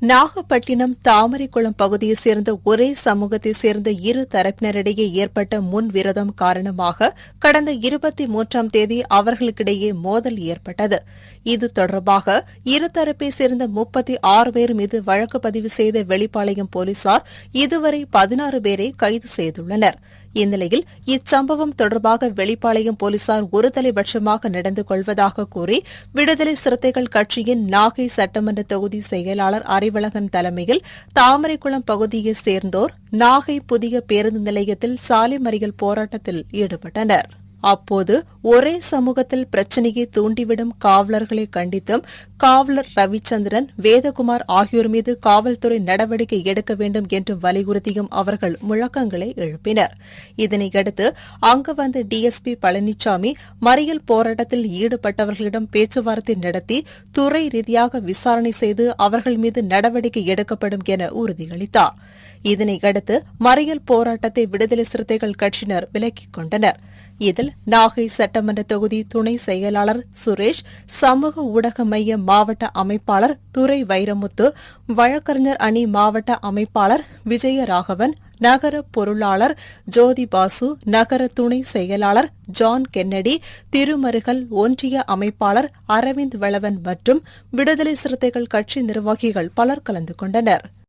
நாகப்பட்டினம் தாமரைக்குளம் பகுதியைச் சேர்ந்த ஒரே சமூகத்தைச் சேர்ந்த இரு தரப்பினரிடையே ஏற்பட்ட முன்விரோதம் காரணமாக கடந்த இருபத்தி மூன்றாம் தேதி அவர்களுக்கிடையே மோதல் ஏற்பட்டது இது தொடர்பாக இருதரப்பைச் சேர்ந்த முப்பத்தி ஆறு பேர் மீது வழக்கு பதிவு செய்த வெளிப்பாளையம் போலீசார் இதுவரை பதினாறு பேரை கைது செய்துள்ளனர் இந்நிலையில் இச்சம்பவம் தொடர்பாக வெளிப்பாளையம் போலீசார் ஒருதலைபட்சமாக நடந்து கொள்வதாக கூறி விடுதலை சிறுத்தைகள் கட்சியின் நாகை சட்டமன்ற தொகுதி செயலாளர் அறிவழகன் தலைமையில் தாமரைக்குளம் பகுதியைச் சேர்ந்தோர் நாகை புதிய பேருந்து நிலையத்தில் சாலை மறியல் போராட்டத்தில் ஈடுபட்டனர் அப்போது ஒரே சமூகத்தில் பிரச்சினையை தூண்டிவிடும் காவலர்களை கண்டித்தும் காவலர் ரவிச்சந்திரன் வேதகுமார் ஆகியோர் மீது காவல்துறை நடவடிக்கை எடுக்க வேண்டும் என்று வலியுறுத்தியும் அவர்கள் முழக்கங்களை எழுப்பினர் இதனையடுத்து அங்கு வந்த டிஎஸ்பி பழனிசாமி மறியல் போராட்டத்தில் ஈடுபட்டவர்களிடம் பேச்சுவார்த்தை நடத்தி துறை ரீதியாக விசாரணை செய்து அவர்கள் மீது நடவடிக்கை எடுக்கப்படும் என உறுதியளித்தார் இதனையடுத்து மறியல் போராட்டத்தை விடுதலை சிறுத்தைகள் கட்சியினர் விலக்கிக் கொண்டனர் இதில் நாகை சட்டமன்ற தொகுதி துணை செயலாளர் சுரேஷ் சமூக ஊடக மைய மாவட்ட அமைப்பாளர் துரை வைரமுத்து வழக்கறிஞர் அணி மாவட்ட அமைப்பாளர் விஜயராகவன் நகர பொருளாளர் ஜோதி பாசு நகர துணை செயலாளர் ஜான் கென்னடி திருமருகல் ஒன்றிய அமைப்பாளர் அரவிந்த் வளவன் மற்றும் விடுதலை சிறுத்தைகள் கட்சி நிர்வாகிகள் பலர் கலந்து கொண்டனர்